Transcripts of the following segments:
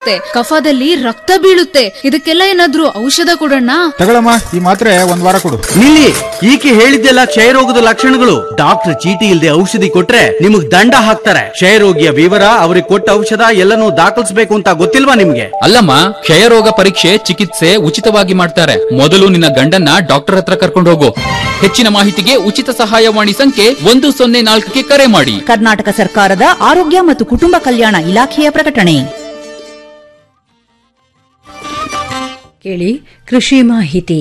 ಕಫದಲ್ಲಿ ರಕ್ತ ಬೀಳುತ್ತೆ ಇದಕ್ಕೆಲ್ಲ ಏನಾದ್ರೂ ಔಷಧ ಕೊಡೋಣ ತಗೊಳಮ್ಮ ಈ ಮಾತ್ರೆ ಒಂದ್ ವಾರ ಕೊಡು ನಿಲ್ಲಿ ಈಕೆ ಹೇಳಿದ್ದೆಲ್ಲ ಕ್ಷಯರೋಗದ ಲಕ್ಷಣಗಳು ಡಾಕ್ಟರ್ ಚೀಟಿ ಇಲ್ಲದೆ ಔಷಧಿ ಕೊಟ್ರೆ ನಿಮಗ್ ದಂಡ ಹಾಕ್ತಾರೆ ಕ್ಷಯರೋಗಿಯ ವಿವರ ಅವ್ರಿಗೆ ಕೊಟ್ಟ ಔಷಧ ಎಲ್ಲನೂ ದಾಖಲಿಸಬೇಕು ಅಂತ ಗೊತ್ತಿಲ್ವಾ ನಿಮ್ಗೆ ಅಲ್ಲಮ್ಮ ಕ್ಷಯರೋಗ ಪರೀಕ್ಷೆ ಚಿಕಿತ್ಸೆ ಉಚಿತವಾಗಿ ಮಾಡ್ತಾರೆ ಮೊದಲು ನಿನ್ನ ಗಂಡನ್ನ ಡಾಕ್ಟರ್ ಹತ್ರ ಕರ್ಕೊಂಡು ಹೋಗು ಹೆಚ್ಚಿನ ಮಾಹಿತಿಗೆ ಉಚಿತ ಸಹಾಯವಾಣಿ ಸಂಖ್ಯೆ ಒಂದು ಸೊನ್ನೆ ನಾಲ್ಕಕ್ಕೆ ಕರೆ ಮಾಡಿ ಕರ್ನಾಟಕ ಸರ್ಕಾರದ ಆರೋಗ್ಯ ಮತ್ತು ಕುಟುಂಬ ಕಲ್ಯಾಣ ಇಲಾಖೆಯ ಪ್ರಕಟಣೆ ಕೇಳಿ ಕೃಷಿ ಮಾಹಿತಿ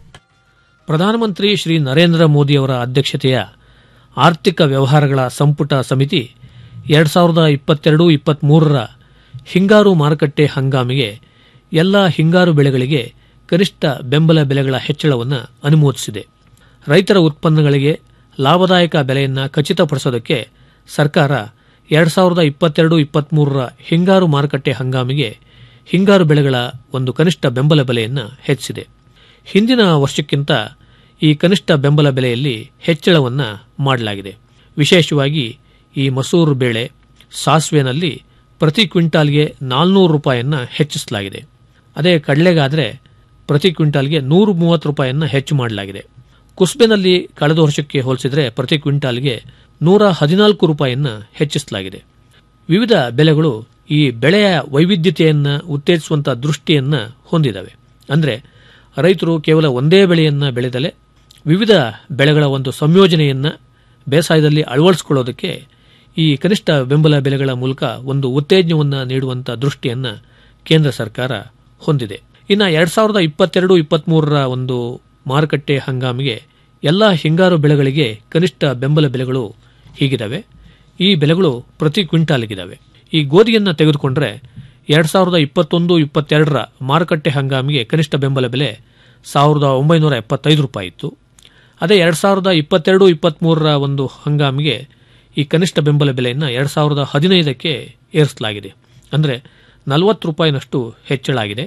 ಪ್ರಧಾನಮಂತ್ರಿ ಶ್ರೀ ನರೇಂದ್ರ ಮೋದಿಯವರ ಅಧ್ಯಕ್ಷತೆಯ ಆರ್ಥಿಕ ವ್ಯವಹಾರಗಳ ಸಂಪುಟ ಸಮಿತಿ ಎರಡು ಸಾವಿರದ ಇಪ್ಪತ್ತೆರಡು ಇಪ್ಪತ್ತ್ಮೂರರ ಹಿಂಗಾರು ಮಾರುಕಟ್ಟೆ ಹಂಗಾಮಿಗೆ ಎಲ್ಲ ಹಿಂಗಾರು ಬೆಳೆಗಳಿಗೆ ಕನಿಷ್ಠ ಬೆಂಬಲ ಬೆಲೆಗಳ ಹೆಚ್ಚಳವನ್ನು ಅನುಮೋದಿಸಿದೆ ರೈತರ ಉತ್ಪನ್ನಗಳಿಗೆ ಲಾಭದಾಯಕ ಬೆಲೆಯನ್ನು ಖಚಿತಪಡಿಸೋದಕ್ಕೆ ಸರ್ಕಾರ ಎರಡು ಸಾವಿರದ ಇಪ್ಪತ್ತೆರಡು ಇಪ್ಪತ್ತ್ಮೂರರ ಹಿಂಗಾರು ಮಾರುಕಟ್ಟೆ ಹಂಗಾಮಿಗೆ ಹಿಂಗಾರು ಬೆಳೆಗಳ ಒಂದು ಕನಿಷ್ಠ ಬೆಂಬಲ ಬೆಲೆಯನ್ನು ಹೆಚ್ಚಿಸಿದೆ ಹಿಂದಿನ ವರ್ಷಕ್ಕಿಂತ ಈ ಕನಿಷ್ಠ ಬೆಂಬಲ ಬೆಲೆಯಲ್ಲಿ ಹೆಚ್ಚಳವನ್ನು ಮಾಡಲಾಗಿದೆ ವಿಶೇಷವಾಗಿ ಈ ಮಸೂರು ಬೇಳೆ ಸಾಸಿವೆನಲ್ಲಿ ಪ್ರತಿ ಕ್ವಿಂಟಾಲ್ಗೆ ನಾಲ್ನೂರು ರೂಪಾಯಿಯನ್ನು ಹೆಚ್ಚಿಸಲಾಗಿದೆ ಅದೇ ಕಡಲೆಗಾದರೆ ಪ್ರತಿ ಕ್ವಿಂಟಾಲ್ಗೆ ನೂರು ಮೂವತ್ತು ರೂಪಾಯಿಯನ್ನು ಹೆಚ್ಚು ಮಾಡಲಾಗಿದೆ ಕುಸ್ಬೆನಲ್ಲಿ ಕಳೆದ ವರ್ಷಕ್ಕೆ ಹೋಲಿಸಿದರೆ ಪ್ರತಿ ಕ್ವಿಂಟಾಲ್ಗೆ ನೂರ ಹದಿನಾಲ್ಕು ರೂಪಾಯಿಯನ್ನು ಹೆಚ್ಚಿಸಲಾಗಿದೆ ವಿವಿಧ ಬೆಲೆಗಳು ಈ ಬೆಳೆಯ ವೈವಿಧ್ಯತೆಯನ್ನು ಉತ್ತೇಜಿಸುವಂಥ ದೃಷ್ಟಿಯನ್ನು ಹೊಂದಿದವೆ ಅಂದರೆ ರೈತರು ಕೇವಲ ಒಂದೇ ಬೆಳೆಯನ್ನು ಬೆಳೆದಲೆ ವಿವಿಧ ಬೆಳೆಗಳ ಒಂದು ಸಂಯೋಜನೆಯನ್ನು ಬೇಸಾಯದಲ್ಲಿ ಅಳವಡಿಸಿಕೊಳ್ಳೋದಕ್ಕೆ ಈ ಕನಿಷ್ಠ ಬೆಂಬಲ ಬೆಲೆಗಳ ಮೂಲಕ ಒಂದು ಉತ್ತೇಜನವನ್ನು ನೀಡುವಂಥ ದೃಷ್ಟಿಯನ್ನು ಕೇಂದ್ರ ಸರ್ಕಾರ ಹೊಂದಿದೆ ಇನ್ನು ಎರಡು ಸಾವಿರದ ಇಪ್ಪತ್ತೆರಡು ಇಪ್ಪತ್ತ್ಮೂರರ ಒಂದು ಮಾರುಕಟ್ಟೆ ಹಂಗಾಮಿಗೆ ಎಲ್ಲ ಹಿಂಗಾರು ಬೆಳೆಗಳಿಗೆ ಕನಿಷ್ಠ ಬೆಂಬಲ ಬೆಲೆಗಳು ಹೀಗಿದ್ದಾವೆ ಈ ಬೆಲೆಗಳು ಪ್ರತಿ ಕ್ವಿಂಟಾಲ್ಗಿದ್ದಾವೆ ಈ ಗೋಧಿಯನ್ನು ತೆಗೆದುಕೊಂಡ್ರೆ ಎರಡು ಸಾವಿರದ ಇಪ್ಪತ್ತೊಂದು ಇಪ್ಪತ್ತೆರಡರ ಮಾರುಕಟ್ಟೆ ಹಂಗಾಮಿಗೆ ಕನಿಷ್ಠ ಬೆಂಬಲ ಬೆಲೆ ಸಾವಿರದ ಒಂಬೈನೂರ ಎಪ್ಪತ್ತೈದು ರೂಪಾಯಿ ಇತ್ತು ಅದೇ ಎರಡು ಸಾವಿರದ ಇಪ್ಪತ್ತೆರಡು ಇಪ್ಪತ್ತ್ಮೂರರ ಒಂದು ಹಂಗಾಮಿಗೆ ಈ ಕನಿಷ್ಠ ಬೆಂಬಲ ಬೆಲೆಯನ್ನು ಎರಡು ಸಾವಿರದ ಹದಿನೈದಕ್ಕೆ ಏರಿಸಲಾಗಿದೆ ಅಂದರೆ ನಲವತ್ತು ರೂಪಾಯಿನಷ್ಟು ಹೆಚ್ಚಳ ಆಗಿದೆ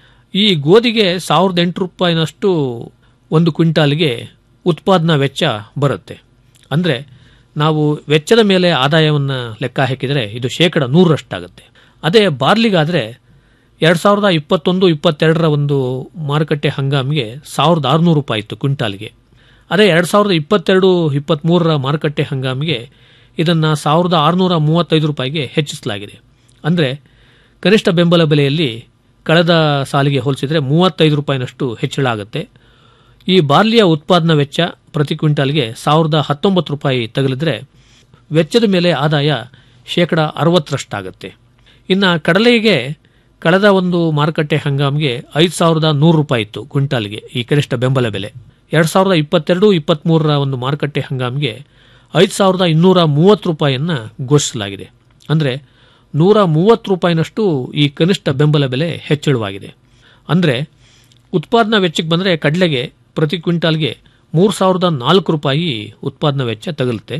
ಈ ಗೋಧಿಗೆ ಸಾವಿರದ ಎಂಟು ರೂಪಾಯಿನಷ್ಟು ಒಂದು ಕ್ವಿಂಟಾಲ್ಗೆ ಉತ್ಪಾದನಾ ವೆಚ್ಚ ಬರುತ್ತೆ ಅಂದರೆ ನಾವು ವೆಚ್ಚದ ಮೇಲೆ ಆದಾಯವನ್ನು ಲೆಕ್ಕ ಹಾಕಿದರೆ ಇದು ಶೇಕಡ ನೂರರಷ್ಟಾಗುತ್ತೆ ಅದೇ ಬಾರ್ಲಿಗಾದರೆ ಎರಡು ಸಾವಿರದ ಇಪ್ಪತ್ತೊಂದು ಇಪ್ಪತ್ತೆರಡರ ಒಂದು ಮಾರುಕಟ್ಟೆ ಹಂಗಾಮಿಗೆ ಸಾವಿರದ ಆರುನೂರು ರೂಪಾಯಿ ಇತ್ತು ಕ್ವಿಂಟಾಲ್ಗೆ ಅದೇ ಎರಡು ಸಾವಿರದ ಇಪ್ಪತ್ತೆರಡು ಇಪ್ಪತ್ತ್ಮೂರರ ಮಾರುಕಟ್ಟೆ ಹಂಗಾಮಿಗೆ ಇದನ್ನು ಸಾವಿರದ ಆರುನೂರ ಮೂವತ್ತೈದು ರೂಪಾಯಿಗೆ ಹೆಚ್ಚಿಸಲಾಗಿದೆ ಅಂದರೆ ಕನಿಷ್ಠ ಬೆಂಬಲ ಬೆಲೆಯಲ್ಲಿ ಕಳೆದ ಸಾಲಿಗೆ ಹೋಲಿಸಿದರೆ ಮೂವತ್ತೈದು ರೂಪಾಯಿನಷ್ಟು ಹೆಚ್ಚಳ ಆಗುತ್ತೆ ಈ ಬಾರ್ಲಿಯ ಉತ್ಪಾದನಾ ವೆಚ್ಚ ಪ್ರತಿ ಕ್ವಿಂಟಾಲ್ಗೆ ಸಾವಿರದ ಹತ್ತೊಂಬತ್ತು ರೂಪಾಯಿ ತಗಲಿದ್ರೆ ವೆಚ್ಚದ ಮೇಲೆ ಆದಾಯ ಶೇಕಡ ಅರವತ್ತರಷ್ಟಾಗುತ್ತೆ ಇನ್ನು ಕಡಲೆಗೆ ಕಳೆದ ಒಂದು ಮಾರುಕಟ್ಟೆ ಹಂಗಾಮಿಗೆ ಐದು ಸಾವಿರದ ನೂರು ರೂಪಾಯಿ ಇತ್ತು ಕ್ವಿಂಟಾಲ್ಗೆ ಈ ಕನಿಷ್ಠ ಬೆಂಬಲ ಬೆಲೆ ಎರಡು ಸಾವಿರದ ಇಪ್ಪತ್ತೆರಡು ಇಪ್ಪತ್ತ್ಮೂರರ ಒಂದು ಮಾರುಕಟ್ಟೆ ಹಂಗಾಮಿಗೆ ಐದು ಸಾವಿರದ ಇನ್ನೂರ ಮೂವತ್ತು ರೂಪಾಯಿಯನ್ನು ಘೋಷಿಸಲಾಗಿದೆ ಅಂದರೆ ನೂರ ಮೂವತ್ತು ರೂಪಾಯಿನಷ್ಟು ಈ ಕನಿಷ್ಠ ಬೆಂಬಲ ಬೆಲೆ ಹೆಚ್ಚಳವಾಗಿದೆ ಅಂದರೆ ಉತ್ಪಾದನಾ ವೆಚ್ಚಕ್ಕೆ ಬಂದರೆ ಕಡಲೆಗೆ ಪ್ರತಿ ಕ್ವಿಂಟಾಲ್ಗೆ ಮೂರು ಸಾವಿರದ ನಾಲ್ಕು ರೂಪಾಯಿ ಉತ್ಪಾದನಾ ವೆಚ್ಚ ತಗಲುತ್ತೆ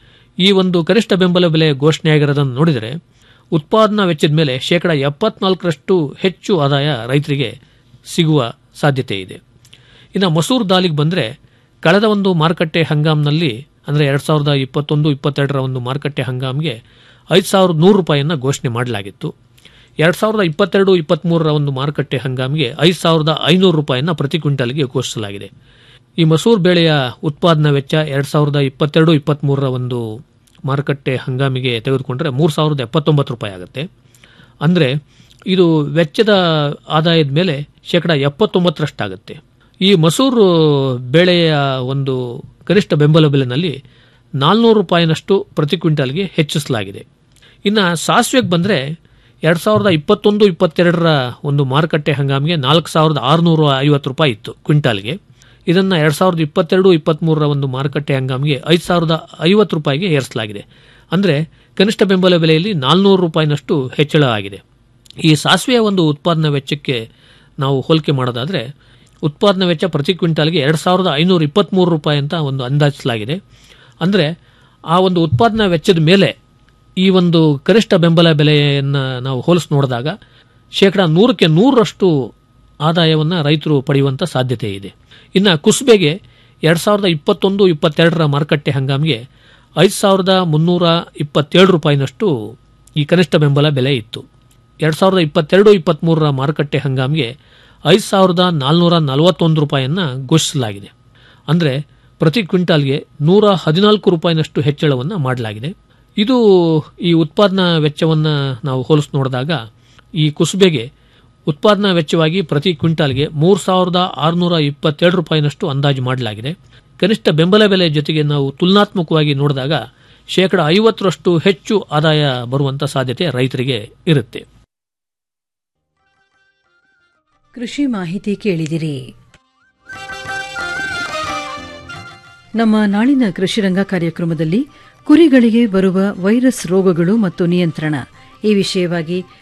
ಈ ಒಂದು ಕನಿಷ್ಠ ಬೆಂಬಲ ಬೆಲೆ ಘೋಷಣೆಯಾಗಿರೋದನ್ನು ನೋಡಿದರೆ ಉತ್ಪಾದನಾ ವೆಚ್ಚದ ಮೇಲೆ ಶೇಕಡ ಎಪ್ಪತ್ನಾಲ್ಕರಷ್ಟು ಹೆಚ್ಚು ಆದಾಯ ರೈತರಿಗೆ ಸಿಗುವ ಸಾಧ್ಯತೆ ಇದೆ ಇನ್ನು ಮಸೂರು ದಾಲಿಗೆ ಬಂದರೆ ಕಳೆದ ಒಂದು ಮಾರುಕಟ್ಟೆ ಹಂಗಾಮ್ನಲ್ಲಿ ಅಂದರೆ ಎರಡು ಸಾವಿರದ ಇಪ್ಪತ್ತೊಂದು ಇಪ್ಪತ್ತೆರಡರ ಒಂದು ಮಾರುಕಟ್ಟೆ ಹಂಗಾಮ್ಗೆ ಐದು ಸಾವಿರದ ನೂರು ರೂಪಾಯಿಯನ್ನು ಘೋಷಣೆ ಮಾಡಲಾಗಿತ್ತು ಎರಡು ಸಾವಿರದ ಇಪ್ಪತ್ತೆರಡು ಇಪ್ಪತ್ತ್ಮೂರರ ಒಂದು ಮಾರುಕಟ್ಟೆ ಹಂಗಾಮಿಗೆ ಐದು ಸಾವಿರದ ಐನೂರು ರೂಪಾಯಿಯನ್ನು ಪ್ರತಿ ಕ್ವಿಂಟಾಲ್ಗೆ ಘೋಷಿಸಲಾಗಿದೆ ಈ ಮಸೂರು ಬೇಳೆಯ ಉತ್ಪಾದನಾ ವೆಚ್ಚ ಎರಡು ಸಾವಿರದ ಇಪ್ಪತ್ತೆರಡು ಇಪ್ಪತ್ತ್ಮೂರರ ಒಂದು ಮಾರುಕಟ್ಟೆ ಹಂಗಾಮಿಗೆ ತೆಗೆದುಕೊಂಡ್ರೆ ಮೂರು ಸಾವಿರದ ಎಪ್ಪತ್ತೊಂಬತ್ತು ರೂಪಾಯಿ ಆಗುತ್ತೆ ಅಂದರೆ ಇದು ವೆಚ್ಚದ ಆದಾಯದ ಮೇಲೆ ಶೇಕಡ ಎಪ್ಪತ್ತೊಂಬತ್ತರಷ್ಟಾಗುತ್ತೆ ಈ ಮಸೂರು ಬೇಳೆಯ ಒಂದು ಕನಿಷ್ಠ ಬೆಂಬಲ ಬೆಲೆನಲ್ಲಿ ನಾಲ್ನೂರು ರೂಪಾಯಿನಷ್ಟು ಪ್ರತಿ ಕ್ವಿಂಟಾಲ್ಗೆ ಹೆಚ್ಚಿಸಲಾಗಿದೆ ಇನ್ನು ಸಾಸಿವೆಗೆ ಬಂದರೆ ಎರಡು ಸಾವಿರದ ಇಪ್ಪತ್ತೊಂದು ಇಪ್ಪತ್ತೆರಡರ ಒಂದು ಮಾರುಕಟ್ಟೆ ಹಂಗಾಮಿಗೆ ನಾಲ್ಕು ಸಾವಿರದ ಆರುನೂರ ಐವತ್ತು ರೂಪಾಯಿ ಇತ್ತು ಕ್ವಿಂಟಾಲ್ಗೆ ಇದನ್ನು ಎರಡು ಸಾವಿರದ ಇಪ್ಪತ್ತೆರಡು ಇಪ್ಪತ್ತ್ಮೂರರ ಒಂದು ಮಾರುಕಟ್ಟೆ ಹಂಗಾಮಿಗೆ ಐದು ಸಾವಿರದ ಐವತ್ತು ರೂಪಾಯಿಗೆ ಏರಿಸಲಾಗಿದೆ ಅಂದರೆ ಕನಿಷ್ಠ ಬೆಂಬಲ ಬೆಲೆಯಲ್ಲಿ ನಾಲ್ನೂರು ರೂಪಾಯಿನಷ್ಟು ಹೆಚ್ಚಳ ಆಗಿದೆ ಈ ಸಾಸಿವೆಯ ಒಂದು ಉತ್ಪಾದನಾ ವೆಚ್ಚಕ್ಕೆ ನಾವು ಹೋಲಿಕೆ ಮಾಡೋದಾದರೆ ಉತ್ಪಾದನಾ ವೆಚ್ಚ ಪ್ರತಿ ಕ್ವಿಂಟಾಲ್ಗೆ ಎರಡು ಸಾವಿರದ ಐನೂರ ಇಪ್ಪತ್ತ್ಮೂರು ರೂಪಾಯಿ ಅಂತ ಒಂದು ಅಂದಾಜಿಸಲಾಗಿದೆ ಅಂದರೆ ಆ ಒಂದು ಉತ್ಪಾದನಾ ವೆಚ್ಚದ ಮೇಲೆ ಈ ಒಂದು ಕನಿಷ್ಠ ಬೆಂಬಲ ಬೆಲೆಯನ್ನು ನಾವು ಹೋಲಿಸಿ ನೋಡಿದಾಗ ಶೇಕಡ ನೂರಕ್ಕೆ ನೂರರಷ್ಟು ಆದಾಯವನ್ನು ರೈತರು ಪಡೆಯುವಂಥ ಸಾಧ್ಯತೆ ಇದೆ ಇನ್ನು ಕುಸ್ಬೆಗೆ ಎರಡು ಸಾವಿರದ ಇಪ್ಪತ್ತೊಂದು ಇಪ್ಪತ್ತೆರಡರ ಮಾರುಕಟ್ಟೆ ಹಂಗಾಮಿಗೆ ಐದು ಸಾವಿರದ ಮುನ್ನೂರ ಇಪ್ಪತ್ತೇಳು ರೂಪಾಯಿನಷ್ಟು ಈ ಕನಿಷ್ಠ ಬೆಂಬಲ ಬೆಲೆ ಇತ್ತು ಎರಡು ಸಾವಿರದ ಇಪ್ಪತ್ತೆರಡು ಇಪ್ಪತ್ತ್ಮೂರರ ಮಾರುಕಟ್ಟೆ ಹಂಗಾಮಿಗೆ ಐದು ಸಾವಿರದ ನಾಲ್ನೂರ ನಲವತ್ತೊಂದು ರೂಪಾಯಿಯನ್ನು ಘೋಷಿಸಲಾಗಿದೆ ಅಂದರೆ ಪ್ರತಿ ಕ್ವಿಂಟಾಲ್ಗೆ ನೂರ ಹದಿನಾಲ್ಕು ರೂಪಾಯಿನಷ್ಟು ಹೆಚ್ಚಳವನ್ನು ಮಾಡಲಾಗಿದೆ ಇದು ಈ ಉತ್ಪಾದನಾ ವೆಚ್ಚವನ್ನು ನಾವು ಹೋಲಿಸಿ ನೋಡಿದಾಗ ಈ ಕುಸುಬೆಗೆ ಉತ್ಪಾದನಾ ವೆಚ್ಚವಾಗಿ ಪ್ರತಿ ಕ್ವಿಂಟಾಲ್ಗೆ ಮೂರು ಸಾವಿರದ ಆರುನೂರ ಇಪ್ಪತ್ತೆರಡು ರೂಪಾಯಿನಷ್ಟು ಅಂದಾಜು ಮಾಡಲಾಗಿದೆ ಕನಿಷ್ಠ ಬೆಂಬಲ ಬೆಲೆ ಜೊತೆಗೆ ನಾವು ತುಲನಾತ್ಮಕವಾಗಿ ನೋಡಿದಾಗ ಶೇಕಡ ಐವತ್ತರಷ್ಟು ಹೆಚ್ಚು ಆದಾಯ ಬರುವಂಥ ಸಾಧ್ಯತೆ ರೈತರಿಗೆ ಇರುತ್ತೆ ಕೃಷಿ ಮಾಹಿತಿ ಕೇಳಿದಿರಿ ನಮ್ಮ ನಾಳಿನ ಕೃಷಿರಂಗ ಕಾರ್ಯಕ್ರಮದಲ್ಲಿ ಕುರಿಗಳಿಗೆ ಬರುವ ವೈರಸ್ ರೋಗಗಳು ಮತ್ತು ನಿಯಂತ್ರಣ ಈ ವಿಷಯವಾಗಿ